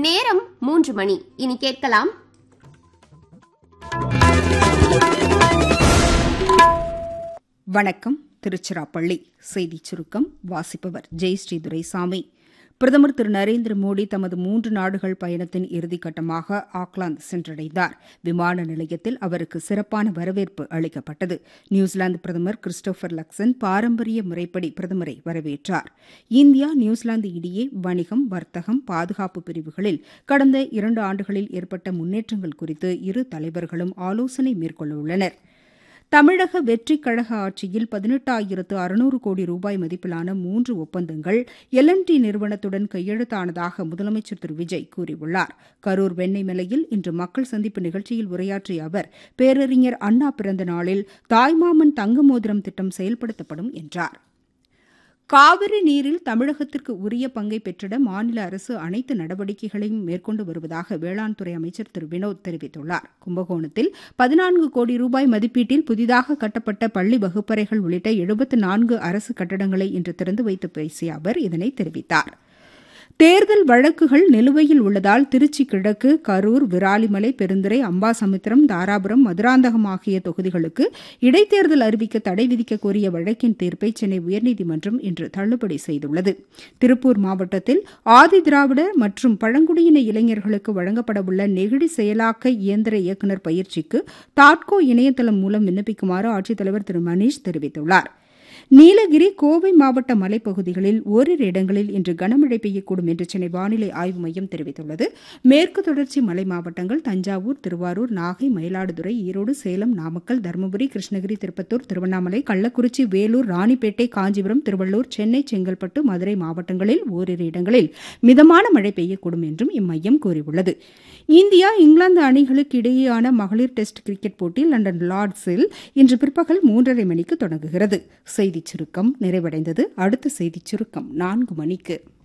நேரம் மூன்று மணி இனி கேட்கலாம் வணக்கம் திருச்சிராப்பள்ளி செய்திச் சுருக்கம் வாசிப்பவர் ஜெயஸ்ரீ துரைசாமி பிரதமர் திரு நரேந்திர மோடி தமது மூன்று நாடுகள் பயணத்தின் இறுதிக்கட்டமாக ஆக்லாந்து சென்றடைந்தார் விமான நிலையத்தில் அவருக்கு சிறப்பான வரவேற்பு அளிக்கப்பட்டது நியூசிலாந்து பிரதமர் கிறிஸ்டோபர் லக்சன் பாரம்பரிய முறைப்படி பிரதமரை வரவேற்றார் இந்தியா நியூசிலாந்து இடையே வணிகம் வர்த்தகம் பாதுகாப்பு பிரிவுகளில் கடந்த இரண்டு ஆண்டுகளில் ஏற்பட்ட முன்னேற்றங்கள் குறித்து இரு தலைவர்களும் ஆலோசனை மேற்கொள்ள உள்ளனா் தமிழக வெற்றிக் கழக ஆட்சியில் பதினெட்டாயிரத்து அறுநூறு கோடி ரூபாய் மதிப்பிலான மூன்று ஒப்பந்தங்கள் எல் டி நிறுவனத்துடன் கையெழுத்தானதாக முதலமைச்சர் திரு விஜய் கூறியுள்ளார் கரூர் வெண்ணெய்மலையில் இன்று மக்கள் சந்திப்பு நிகழ்ச்சியில் உரையாற்றிய அவர் பேரறிஞர் அண்ணா பிறந்த நாளில் தாய்மாமன் தங்க மோதிரம் திட்டம் செயல்படுத்தப்படும் என்றார் காவிரி நீரில் தமிழகத்திற்கு உரிய பங்கை பெற்றிட மாநில அரசு அனைத்து நடவடிக்கைகளையும் மேற்கொண்டு வருவதாக வேளாண் துறை அமைச்சர் திரு வினோத் தெரிவித்துள்ளார் கும்பகோணத்தில் பதினான்கு கோடி ரூபாய் மதிப்பீட்டில் புதிதாக கட்டப்பட்ட பள்ளி வகுப்பறைகள் உள்ளிட்ட எழுபத்து நான்கு அரசு கட்டடங்களை இன்று திறந்து வைத்து பேசிய அவர் இதனை தெரிவித்தார் தேர்தல் வழக்குகள் நிலுவையில் உள்ளதால் திருச்சி கிழக்கு கரூர் விராலிமலை பெருந்துறை அம்பாசமுத்திரம் தாராபுரம் மதுராந்தகம் ஆகிய தொகுதிகளுக்கு இடைத்தேர்தல் அறிவிக்க தடை விதிக்க கோரிய வழக்கின் தீர்ப்பை சென்னை உயர்நீதிமன்றம் இன்று தள்ளுபடி செய்துள்ளது திருப்பூர் மாவட்டத்தில் ஆதி திராவிட மற்றும் பழங்குடியின இளைஞர்களுக்கு வழங்கப்படவுள்ள நெகிழி செயலாக்க இயந்திர இயக்குநர் பயிற்சிக்கு டாட்கோ இணையதளம் மூலம் விண்ணப்பிக்குமாறு ஆட்சித்தலைவர் திரு மணீஷ் தெரிவித்துள்ளாா் நீலகிரி கோவை மாவட்ட மலைப்பகுதிகளில் ஓரிரு இடங்களில் இன்று கனமழை பெய்யக்கூடும் என்று சென்னை வானிலை ஆய்வு மையம் தெரிவித்துள்ளது மேற்கு தொடர்ச்சி மலை மாவட்டங்கள் தஞ்சாவூர் திருவாரூர் நாகை மயிலாடுதுறை ஈரோடு சேலம் நாமக்கல் தருமபுரி கிருஷ்ணகிரி திருப்பத்தூர் திருவண்ணாமலை கள்ளக்குறிச்சி வேலூர் ராணிப்பேட்டை காஞ்சிபுரம் திருவள்ளூர் சென்னை செங்கல்பட்டு மதுரை மாவட்டங்களில் ஓரிரு இடங்களில் மிதமான மழை பெய்யக்கூடும் என்றும் இம்மையம் கூறியுள்ளது இந்தியா இங்கிலாந்து அணிகளுக்கு இடையேயான மகளிர் டெஸ்ட் கிரிக்கெட் போட்டி லண்டன் லார்ட்ஸில் இன்று பிற்பகல் மூன்றரை மணிக்கு தொடங்குகிறது செய்திச் சுருக்கம் நிறைவடைந்தது அடுத்த செய்திச் சுருக்கம் நான்கு மணிக்கு